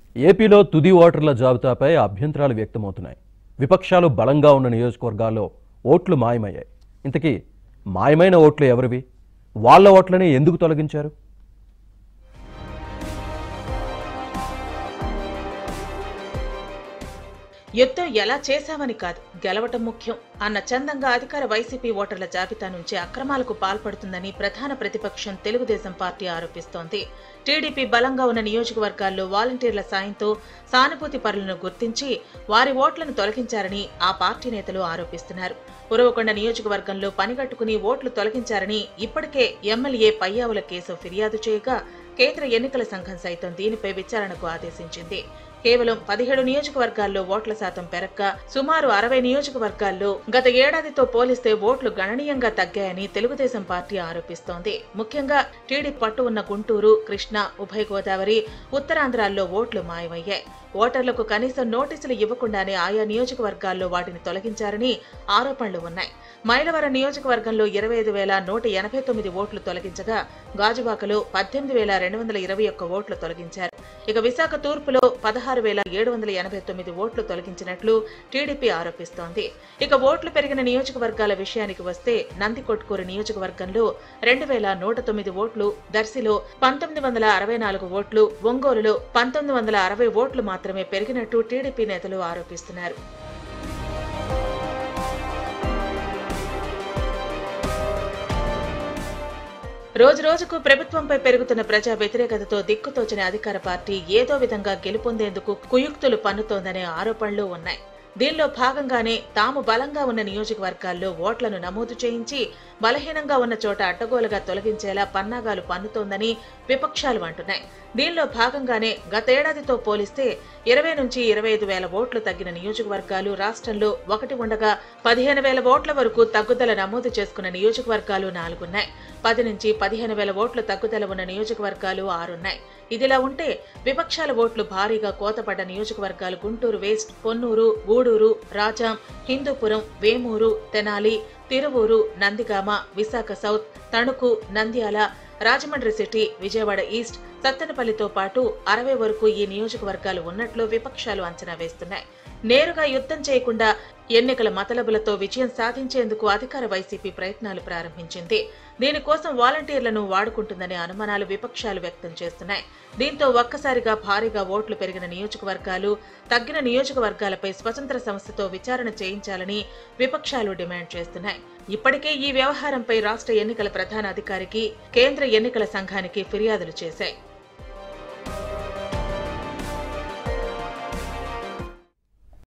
ఏపీలో తుది ఓటర్ల జాబితాపై అభ్యంతరాలు వ్యక్తమవుతున్నాయి విపక్షాలు బలంగా ఉన్న నియోజకవర్గాల్లో ఓట్లు మాయమయ్యాయి ఇంతకీ మాయమైన ఓట్లు ఎవరివి వాళ్ళ ఓట్లని ఎందుకు తొలగించారు యుద్ధం ఎలా చేశామని కాదు గెలవటం ముఖ్యం అన్న చందంగా అధికార వైసీపీ ఓటర్ల జాబితా నుంచి అక్రమాలకు పాల్పడుతుందని ప్రధాన ప్రతిపక్షం తెలుగుదేశం పార్టీ ఆరోపిస్తోంది టీడీపీ బలంగా ఉన్న నియోజకవర్గాల్లో వాలంటీర్ల సాయంతో సానుభూతి పరులను గుర్తించి వారి ఓట్లను తొలగించారని ఆ పార్టీ నేతలు ఆరోపిస్తున్నారు ఉరవకొండ నియోజకవర్గంలో పనిగట్టుకుని ఓట్లు తొలగించారని ఇప్పటికే ఎమ్మెల్యే పయ్యావుల కేసు ఫిర్యాదు చేయగా కేంద్ర ఎన్నికల సంఘం సైతం దీనిపై విచారణకు ఆదేశించింది కేవలం పదిహేడు నియోజకవర్గాల్లో ఓట్ల శాతం పెరక్క సుమారు అరవై నియోజకవర్గాల్లో గత ఏడాదితో పోలిస్తే ఓట్లు గణనీయంగా తగ్గాయని తెలుగుదేశం పార్టీ ఆరోపిస్తోంది ముఖ్యంగా టీడీపీ పట్టు ఉన్న గుంటూరు కృష్ణా ఉభయ గోదావరి ఉత్తరాంధ్రాల్లో ఓట్లు మాయమయ్యాయి ఓటర్లకు కనీసం నోటీసులు ఇవ్వకుండానే ఆయా నియోజకవర్గాల్లో వాటిని తొలగించారని ఆరోపణలు ఉన్నాయి మైలవరం నియోజకవర్గంలో ఇరవై ఐదు వేల నూట ఎనభై తొమ్మిది ఓట్లు తొలగించగా గాజువాకలో పద్దెనిమిది వేల రెండు వందల ఇరవై ఒక్క ఓట్లు తొలగించారు ఇక విశాఖ తూర్పులో పదహారు వేల ఏడు వందల ఎనభై తొమ్మిది ఓట్లు తొలగించినట్లు టీడీపీ ఆరోపిస్తోంది ఇక ఓట్లు పెరిగిన నియోజకవర్గాల విషయానికి వస్తే నందికొట్కూరు నియోజకవర్గంలో రెండు వేల నూట తొమ్మిది ఓట్లు దర్శిలో పంతొమ్మిది వందల అరవై నాలుగు ఓట్లు ఒంగోలులో పంతొమ్మిది వందల అరవై ఓట్లు మాత్రమే పెరిగినట్టు టీడీపీ నేతలు ఆరోపిస్తున్నారు రోజు రోజుకు ప్రభుత్వంపై పెరుగుతున్న ప్రజా వ్యతిరేకతతో దిక్కుతోచని అధికార పార్టీ ఏదో విధంగా గెలుపొందేందుకు కుయుక్తులు పన్నుతోందనే ఆరోపణలు ఉన్నాయి దీనిలో భాగంగానే తాము బలంగా ఉన్న నియోజకవర్గాల్లో ఓట్లను నమోదు చేయించి బలహీనంగా ఉన్న చోట అడ్డగోలుగా తొలగించేలా పన్నాగాలు పన్నుతోందని విపక్షాలు అంటున్నాయి దీనిలో భాగంగానే గతేడాదితో పోలిస్తే ఇరవై నుంచి ఇరవై ఐదు వేల ఓట్లు తగ్గిన నియోజకవర్గాలు రాష్ట్రంలో ఒకటి ఉండగా పదిహేను వేల ఓట్ల వరకు తగ్గుదల నమోదు చేసుకున్న నియోజకవర్గాలు నాలుగున్నాయి పది నుంచి పదిహేను వేల ఓట్లు తగ్గుదల ఉన్న నియోజకవర్గాలు ఆరున్నాయి ఇదిలా ఉంటే విపక్షాల ఓట్లు భారీగా కోతపడ్డ నియోజకవర్గాలు Guntur west Ponnur Gudur Rajam Hindupur Vemuru Tenali Tiruvuru Nandigama Visakha south Tanuku Nandyal Rajahmundry city Vijayawada east సత్తెనపల్లితో పాటు అరవై వరకు ఈ నియోజకవర్గాలు ఉన్నట్లు విపక్షాలు అంచనా వేస్తున్నాయి నేరుగా యుద్ధం చేయకుండా ఎన్నికల మతలబులతో విజయం సాధించేందుకు అధికార వైసీపీ ప్రయత్నాలు ప్రారంభించింది దీనికోసం వాలంటీర్లను వాడుకుంటుందనే అనుమానాలు విపక్షాలు వ్యక్తం చేస్తున్నాయి దీంతో ఒక్కసారిగా భారీగా ఓట్లు పెరిగిన నియోజకవర్గాలు తగ్గిన నియోజకవర్గాలపై స్వతంత్ర సంస్థతో విచారణ చేయించాలని విపక్షాలు డిమాండ్ చేస్తున్నాయి ఇప్పటికే ఈ వ్యవహారంపై రాష్ట్ర ఎన్నికల ప్రధాన అధికారికి కేంద్ర ఎన్నికల సంఘానికి ఫిర్యాదులు చేశాయి